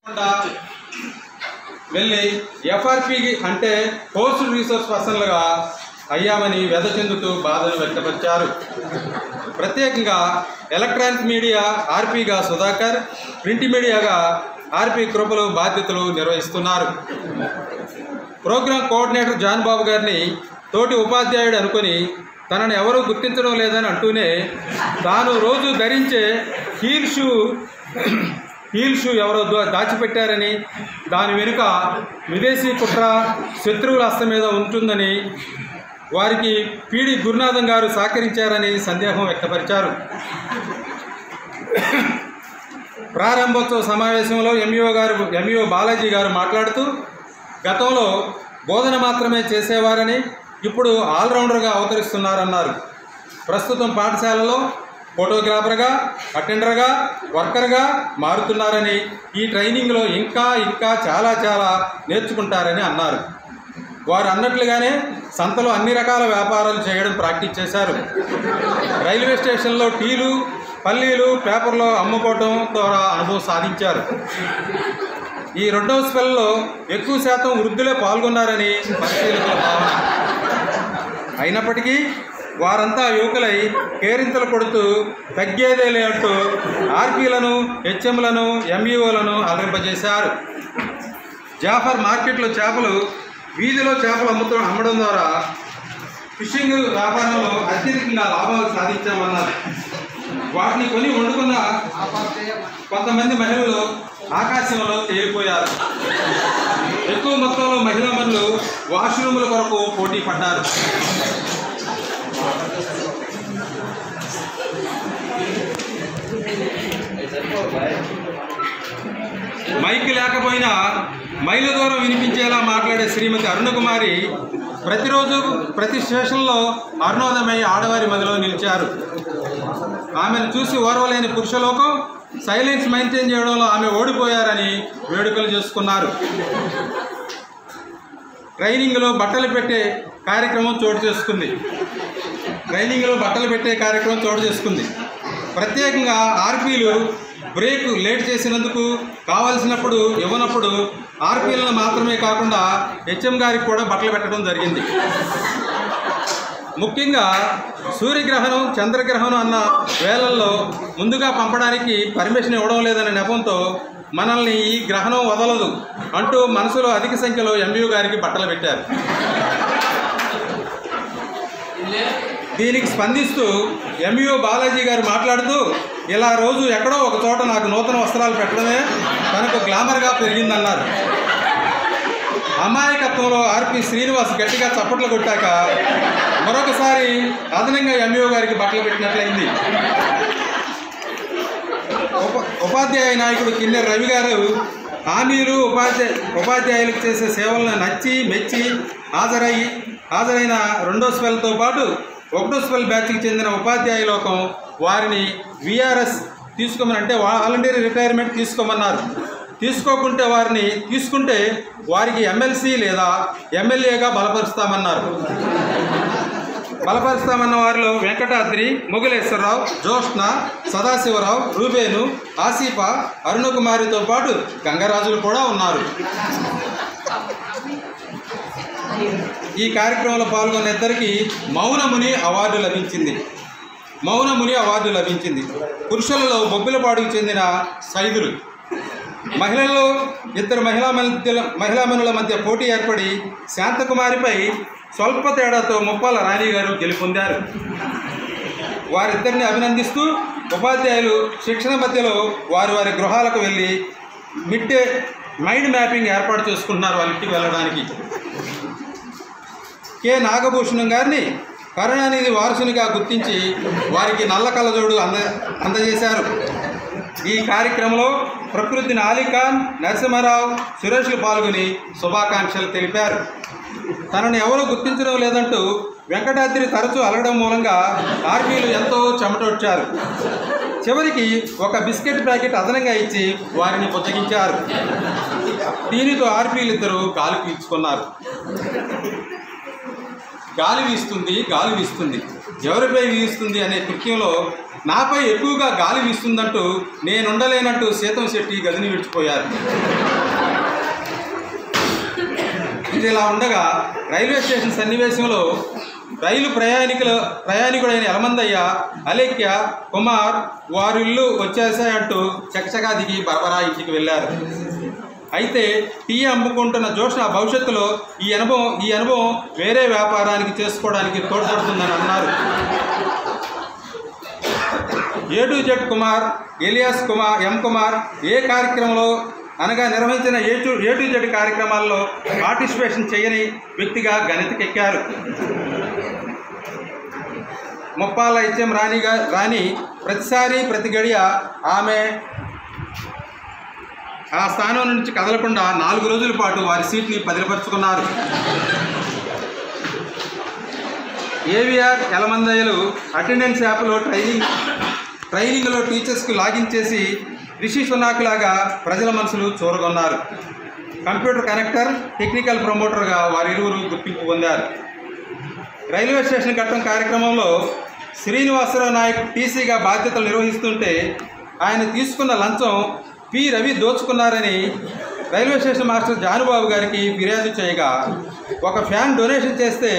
కాకుండా వెళ్ళి ఎఫ్ఆర్పి అంటే పోస్ట్ రీసోర్స్ పర్సన్లుగా అయ్యామని వ్యధ చెందుతూ బాధను వ్యక్తపరిచారు ప్రత్యేకంగా ఎలక్ట్రానిక్ మీడియా ఆర్పీగా సుధాకర్ ప్రింట్ మీడియాగా ఆర్పీ కృపలు బాధ్యతలు నిర్వహిస్తున్నారు ప్రోగ్రాం కోఆర్డినేటర్ జాన్ బాబు గారిని తోటి ఉపాధ్యాయుడు అనుకుని తనను ఎవరూ గుర్తించడం లేదని అంటూనే తాను రోజు ధరించే హీల్ షూ హీల్ షూ ఎవరో దా- దాచిపెట్టారని దాని వెనుక విదేశీ కుట్ర శత్రువుల హస్తం మీద ఉంటుందని వారికి పీడి గురునాథం గారు సహకరించారని సందేహం వ్యక్తపరిచారు ప్రారంభోత్సవ సమావేశంలో ఎంఈఓ గారు ఎంఈఓ బాలాజీ గారు మాట్లాడుతూ గతంలో బోధన మాత్రమే చేసేవారని ఇప్పుడు ఆల్రౌండర్గా అవతరిస్తున్నారన్నారు ప్రస్తుతం పాఠశాలలో ఫోటోగ్రాఫర్గా అటెండర్గా వర్కర్గా మారుతున్నారని ఈ ట్రైనింగ్లో ఇంకా ఇంకా చాలా చాలా నేర్చుకుంటారని అన్నారు వారు అన్నట్లుగానే సంతలో అన్ని రకాల వ్యాపారాలు చేయడం ప్రాక్టీస్ చేశారు రైల్వే స్టేషన్లో టీలు పల్లీలు పేపర్లో అమ్ముకోవడం ద్వారా అనుభవం సాధించారు ఈ రెండవ స్పెల్లో ఎక్కువ శాతం వృద్ధులే పాల్గొన్నారని పరిశీలకుల భావన అయినప్పటికీ వారంతా యువకులై కేరింతలు కొడుతూ తగ్గేదేలే అంటూ ఆర్పీలను హెచ్ఎంలను ఎంఈఓలను అలరింపజేశారు జాఫర్ మార్కెట్లో చేపలు వీధిలో చేపలు అమ్ముతూ అమ్మడం ద్వారా ఫిషింగ్ వ్యాపారంలో అత్యధికంగా లాభాలు సాధించామన్నారు వాటిని కొని వండుకున్న కొంతమంది మహిళలు ఆకాశంలో తేలిపోయారు ఎక్కువ మొత్తంలో మహిళా మనులు వాష్రూముల కొరకు పోటీ పడ్డారు మైక్ లేకపోయినా మైల దూరం వినిపించేలా మాట్లాడే శ్రీమతి అరుణకుమారి ప్రతిరోజు ప్రతి స్టేషన్లో అరుణోదయమై ఆడవారి మదిలో నిలిచారు ఆమెను చూసి ఓర్వలేని పురుషలోకం సైలెన్స్ మెయింటైన్ చేయడంలో ఆమె ఓడిపోయారని వేడుకలు చేసుకున్నారు ట్రైనింగ్లో బట్టలు పెట్టే కార్యక్రమం చోటు చేసుకుంది ట్రైనింగ్లో బట్టలు పెట్టే కార్యక్రమం చోటు చేసుకుంది ప్రత్యేకంగా ఆర్పీలు బ్రేక్ లేట్ చేసినందుకు కావలసినప్పుడు ఇవ్వనప్పుడు ఆర్పీలను మాత్రమే కాకుండా హెచ్ఎం గారికి కూడా బట్టలు పెట్టడం జరిగింది ముఖ్యంగా సూర్యగ్రహణం చంద్రగ్రహణం అన్న వేళల్లో ముందుగా పంపడానికి పర్మిషన్ ఇవ్వడం లేదనే నెపంతో మనల్ని ఈ గ్రహణం వదలదు అంటూ మనసులో అధిక సంఖ్యలో ఎంబీయూ గారికి బట్టలు పెట్టారు దీనికి స్పందిస్తూ ఎంఈఓ బాలాజీ గారు మాట్లాడుతూ ఇలా రోజు ఎక్కడో ఒక చోట నాకు నూతన వస్త్రాలు పెట్టడమే తనకు గ్లామర్గా పెరిగిందన్నారు అమాయకత్వంలో ఆర్పి శ్రీనివాస్ గట్టిగా చప్పట్లు కొట్టాక మరొకసారి అదనంగా ఎంఈఓ గారికి బట్టలు పెట్టినట్లయింది ఉప ఉపాధ్యాయ నాయకుడు కిన్నెర రవి గారు హామీలు ఉపాధ్యాయ ఉపాధ్యాయులకు చేసే సేవలను నచ్చి మెచ్చి హాజరయ్యి హాజరైన రెండో స్పెల్తో పాటు ఒకటో స్పెల్ బ్యాచ్కి చెందిన ఉపాధ్యాయ లోకం వారిని విఆర్ఎస్ తీసుకోమని అంటే వాలంటీర్ రిటైర్మెంట్ తీసుకోమన్నారు తీసుకోకుంటే వారిని తీసుకుంటే వారికి ఎమ్మెల్సీ లేదా ఎమ్మెల్యేగా బలపరుస్తామన్నారు బలపరుస్తామన్న వారిలో వెంకటాద్రి మొగులేశ్వరరావు జోష్న సదాశివరావు రూబేను ఆసిఫా అరుణకుమారితో పాటు గంగరాజులు కూడా ఉన్నారు ఈ కార్యక్రమంలో పాల్గొన్న ఇద్దరికి మౌనముని అవార్డు లభించింది మౌనముని అవార్డు లభించింది పురుషులలో బొబ్బిలపాడుకు చెందిన సైదులు మహిళల్లో ఇద్దరు మహిళా మధ్య మహిళామణుల మధ్య పోటీ ఏర్పడి శాంతకుమారిపై స్వల్ప తేడాతో ముప్పాల రాణి గారు గెలుపొందారు వారిద్దరిని అభినందిస్తూ ఉపాధ్యాయులు శిక్షణ మధ్యలో వారి వారి గృహాలకు వెళ్ళి మిడ్ డే మైండ్ మ్యాపింగ్ ఏర్పాటు చేసుకుంటున్నారు వాళ్ళ ఇంటికి వెళ్ళడానికి కె నాగభూషణం గారిని కరుణానిధి వారసునిగా గుర్తించి వారికి నల్ల కళ్ళజోడు అంద అందజేశారు ఈ కార్యక్రమంలో ప్రకృతిని అలీఖాన్ నరసింహారావు సురేష్లు పాల్గొని శుభాకాంక్షలు తెలిపారు తనను ఎవరూ గుర్తించడం లేదంటూ వెంకటాద్రి తరచూ అలగడం మూలంగా ఆర్మీలు ఎంతో చెమటొచ్చారు చివరికి ఒక బిస్కెట్ ప్యాకెట్ అదనంగా ఇచ్చి వారిని బుజ్జగించారు దీనితో ఆర్పీలు ఇద్దరు గాలి పీల్చుకున్నారు గాలి వీస్తుంది గాలి వీస్తుంది ఎవరిపై వీస్తుంది అనే కృత్యంలో నాపై ఎక్కువగా గాలి వీస్తుందంటూ నేనుండలేనంటూ సీతం శెట్టి గదిని విడిచిపోయారు ఇది ఇలా ఉండగా రైల్వే స్టేషన్ సన్నివేశంలో రైలు ప్రయాణికుల ప్రయాణికుడైన ఎలమందయ్య అలేఖ్య కుమార్ వారిల్లు వచ్చేసాయంటూ చకచకా దిగి బరబరా ఇంటికి వెళ్ళారు అయితే టీ అమ్ముకుంటున్న జోష్న భవిష్యత్తులో ఈ అనుభవం ఈ అనుభవం వేరే వ్యాపారానికి చేసుకోవడానికి తోడ్పడుతుందని అన్నారు A to Z Kumar alias Kumar M Kumar A కార్యక్రమంలో అనగా నిర్వహించిన A to A to Z కార్యక్రమాల్లో పార్టిసిపేషన్ చేయని వ్యక్తిగా గణితకెక్కారు ముప్పాల హెచ్ఎం రాణిగా రాణి ప్రతిసారి ప్రతి గడియ ఆమె ఆ స్థానం నుంచి కదలకుండా నాలుగు రోజుల పాటు వారి సీట్ని పదిలపరుచుకున్నారు ఏవిఆర్ ఎలమందయ్యలు అటెండెన్స్ యాప్లో ట్రైనింగ్ ట్రైనింగ్లో టీచర్స్కి లాగిన్ చేసి రిషి సునాక్లాగా ప్రజల మనసులు చూరగొన్నారు కంప్యూటర్ కనెక్టర్ టెక్నికల్ ప్రమోటర్గా వారిరువురు గుర్తింపు పొందారు రైల్వే స్టేషన్ కట్టడం కార్యక్రమంలో శ్రీనివాసరావు నాయక్ టీసీగా బాధ్యతలు నిర్వహిస్తుంటే ఆయన తీసుకున్న లంచం పి రవి దోచుకున్నారని రైల్వే స్టేషన్ మాస్టర్ జానుబాబు గారికి ఫిర్యాదు చేయగా ఒక ఫ్యాన్ డొనేషన్ చేస్తే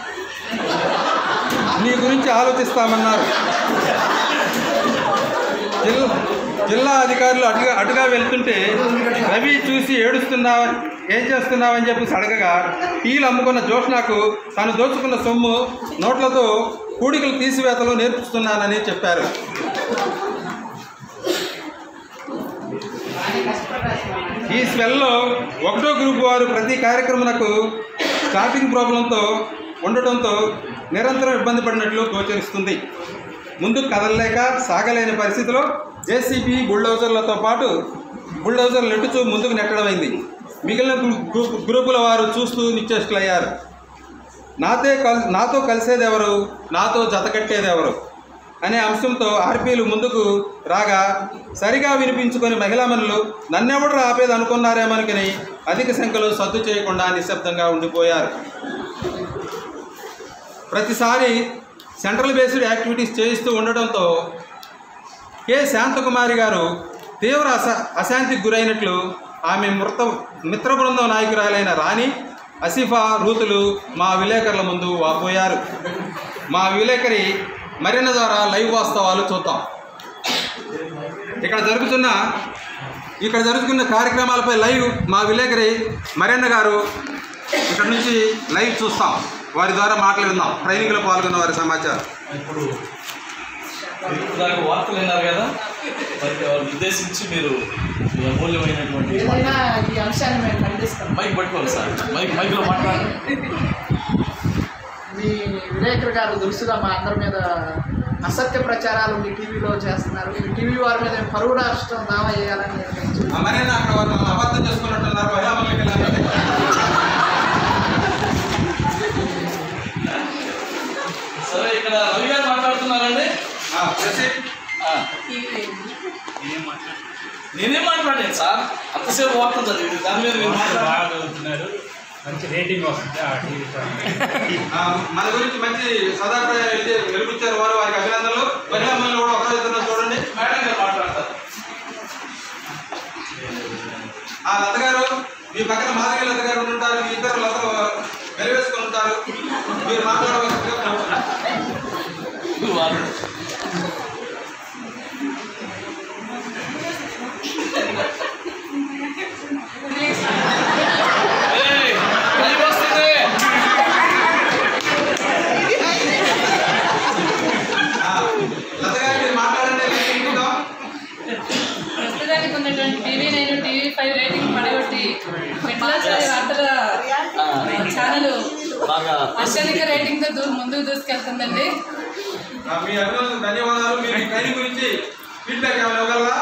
నీ గురించి ఆలోచిస్తామన్నారు జిల్లా జిల్లా అధికారులు అటుగా అటుగా వెళ్తుంటే రవి చూసి ఏడుస్తున్నావు ఏం చేస్తున్నావని చెప్పి అడగగా టీలు అమ్ముకున్న జోష్నాకు తాను దోచుకున్న సొమ్ము నోట్లతో కూడికలు తీసివేతలు నేర్పిస్తున్నానని చెప్పారు ఈ స్పెల్లో ఒకటో గ్రూప్ వారు ప్రతి కార్యక్రమనకు స్టార్టింగ్ ప్రాబ్లంతో ఉండటంతో నిరంతరం ఇబ్బంది పడినట్లు గోచరిస్తుంది ముందుకు కదలలేక సాగలేని పరిస్థితిలో జేసీబీ బుల్డోజర్లతో పాటు బుల్డోజర్లు నెట్టుచూ ముందుకు నెట్టడమైంది మిగిలిన గ్రూ- గ్రూపుల వారు చూస్తూ నిశ్చేష్టులయ్యారు నాతో కల్ నాతో కలిసేదెవరు నాతో జతకట్టేదెవరు అనే అంశంతో ఆర్పీలు ముందుకు రాగా సరిగా వినిపించుకొని మహిళామణులు నన్నెవడు ఆపేది అనుకున్నారేమనుకుని అధిక సంఖ్యలో సద్దు చేయకుండా నిశ్శబ్దంగా ఉండిపోయారు ప్రతిసారి సెంట్రల్ బేస్డ్ యాక్టివిటీస్ చేయిస్తూ ఉండడంతో కె శాంతకుమారి గారు తీవ్ర అస అశాంతికి గురైనట్లు ఆమె మృత మిత్ర బృందం నాయకురాలైన రాణి అసిఫా రూతులు మా విలేకరుల ముందు వాపోయారు మా విలేకరి మరిన్న ద్వారా లైవ్ వాస్తవాలు చూద్దాం ఇక్కడ జరుగుతున్న ఇక్కడ జరుగుతున్న కార్యక్రమాలపై లైవ్ మా విలేకరి మరన్న గారు ఇక్కడ నుంచి లైవ్ చూస్తాం వారి ద్వారా మాటలు విందాం ట్రైనింగ్లో పాల్గొన్న వారి సమాచారం ఇప్పుడు ఇప్పుడు దాకా వార్తలు విన్నారు కదా మరి వాళ్ళని ఉద్దేశించి మీరు మీ అమూల్యమైనటువంటి ఏదైనా ఈ అంశాన్ని మేము ఖండిస్తాం మైక్ పట్టుకోవాలి సార్ మైక్ మైక్లో మాట్లాడండి మీ విలేకరు గారు దురుసుగా మా అందరి మీద అసత్య ప్రచారాలు మీ టీవీలో చేస్తున్నారు మీ టీవీ వారి మీద పరువు రాష్ట్రం దావా చేయాలని నిర్ణయించారు ఆ మరన్న అక్కడ వారు మనం అబద్ధం చేసుకున్నట్టున్నారు మహిళా మహిళకి సరే ఇక్కడ రవి గారు మాట్లాడుతున్నారండి ఆ. నేనేం మాట్లాడాను సార్ అంతసేపు వార్తలు చదివి దాని మీద మీరు మాట్లాడారు బాగా చదువుతున్నారు మంచి రేటింగ్ వస్తుంది ఆ టీవీ మన గురించి మంచి సదాప్రయాలు వెలుగుచ్చారు వారు వారికి అభినందనలు మహిళా మహిళలు కూడా ఒకరో ఇద్దరు చూడండి మేడం గారు మాట్లాడతారు ఆ లత గారు మీ పక్కన మాధవి లత గారు ఉంటారు మీ ఇద్దరు లతలు వెలివేసుకుని ఉంటారు మీరు మాట్లాడవలసిందిగా కోరుతున్నాను. వారు ఏయ్, లైవ్ వస్తుంది. ఆ, లత గారు మీరు మాట్లాడండి వింటున్నాం. ప్రస్తుతానికి ఉన్నటువంటి TV nine TV five rating పడగొట్టి మిట్లాచారి వార్తల ఆ, ఛానల్ బాగా అత్యధిక రేటింగ్ తో దూ- ముందుకు దూసుకెళ్తుందండి ఆ, మీ అభినందనలు ధన్యవాదాలు మీరు ఈ ట్రైనింగ్ గురించి ఫీడ్బ్యాక్ ఏమైనా ఇవ్వగలరా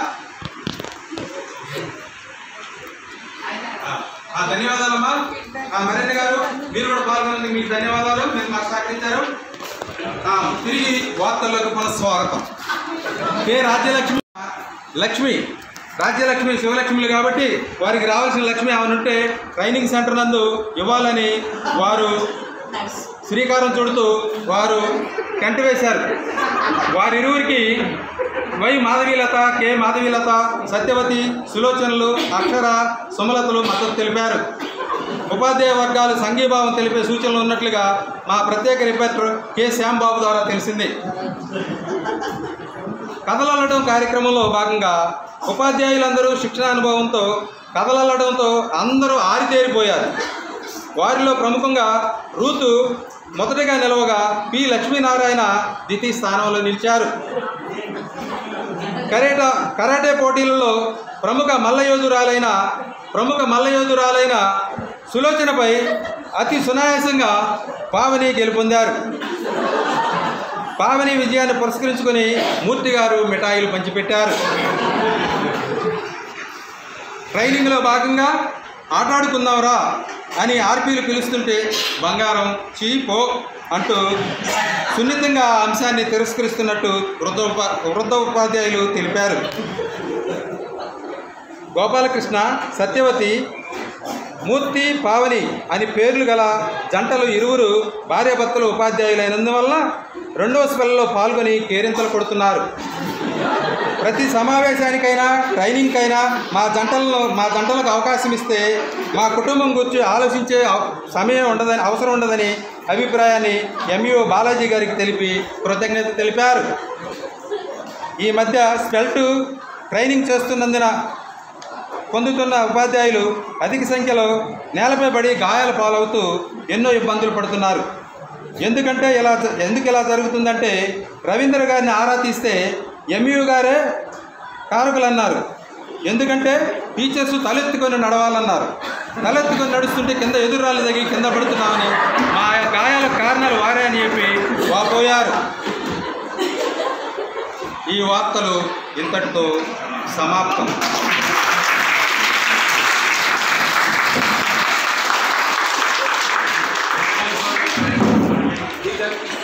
ఆ, ఆ, ధన్యవాదాలమ్మా ఆ, మరేంద్ర గారు మీరు కూడా పాల్గొన్నందుకు మీకు ధన్యవాదాలు మీరు మాకు సహకరించారు ఆ, తిరిగి వార్తల్లోకి పునః స్వాగతం కే రాజ్యలక్ష్మి లక్ష్మి రాజ్యలక్ష్మి శివలక్ష్మిలు కాబట్టి వారికి రావాల్సిన లక్ష్మి ఏమైనా ఉంటే ట్రైనింగ్ సెంటర్ నందు ఇవ్వాలని వారు శ్రీకారం చుడుతూ వారు టెంట్ వేశారు వారిరువురికి వై మాధవీలత కె మాధవీలత సత్యవతి సులోచనలు అక్షర సుమలతలు మద్దతు తెలిపారు ఉపాధ్యాయ వర్గాలు సంఘీభావం తెలిపే సూచనలు ఉన్నట్లుగా మా ప్రత్యేక రిపోర్టర్ కె శ్యాంబాబు ద్వారా తెలిసింది కథలల్లడం కార్యక్రమంలో భాగంగా ఉపాధ్యాయులందరూ శిక్షణ అనుభవంతో కథలల్లడంతో అందరూ ఆరితేరిపోయారు వారిలో ప్రముఖంగా రూతు మొదటగా నిలవగా పి లక్ష్మీనారాయణ ద్వితీయ స్థానంలో నిలిచారు కరేటా కరాటే పోటీలలో ప్రముఖ మల్లయోధురాలైన ప్రముఖ మల్లయోధురాలైన సులోచనపై అతి సునాయాసంగా పావని గెలుపొందారు పావని విజయాన్ని పురస్కరించుకొని మూర్తి గారు మిఠాయిలు పంచిపెట్టారు ట్రైనింగ్లో భాగంగా ఆటాడుకుందాంరా అని ఆర్పీలు పిలుస్తుంటే బంగారం చీపో అంటూ సున్నితంగా ఆ అంశాన్ని తిరస్కరిస్తున్నట్టు వృద్ధ ఉప వృద్ధ ఉపాధ్యాయులు తెలిపారు గోపాలకృష్ణ సత్యవతి మూర్తి పావని అని పేర్లు గల జంటలు ఇరువురు భార్యాభర్తలు ఉపాధ్యాయులైనందువల్ల రెండవ స్పెల్లో పాల్గొని కేరింతలు కొడుతున్నారు ప్రతి సమావేశానికైనా ట్రైనింగ్కైనా మా జంటలను మా జంటలకు అవకాశం ఇస్తే మా కుటుంబం గురించి ఆలోచించే అవ- సమయం ఉండదని అవసరం ఉండదని అభిప్రాయాన్ని ఎంఈఓ బాలాజీ గారికి తెలిపి కృతజ్ఞత తెలిపారు ఈ మధ్య స్పెల్టు ట్రైనింగ్ చేస్తున్నందున పొందుతున్న ఉపాధ్యాయులు అధిక సంఖ్యలో నేలపై పడి గాయాల పాలవుతూ ఎన్నో ఇబ్బందులు పడుతున్నారు ఎందుకంటే ఇలా ఎందుకు ఇలా జరుగుతుందంటే రవీంద్ర గారిని ఆరా తీస్తే ఎంయూ గారే కారకులు అన్నారు ఎందుకంటే టీచర్స్ తలెత్తుకొని నడవాలన్నారు తలెత్తుకొని నడుస్తుంటే కింద ఎదురాళ్ళు తగిలి కింద పడుతున్నామని మా గాయాల కారణాలు వారే అని చెప్పి వాపోయారు ఈ వార్తలు ఇంతటితో సమాప్తం టీచర్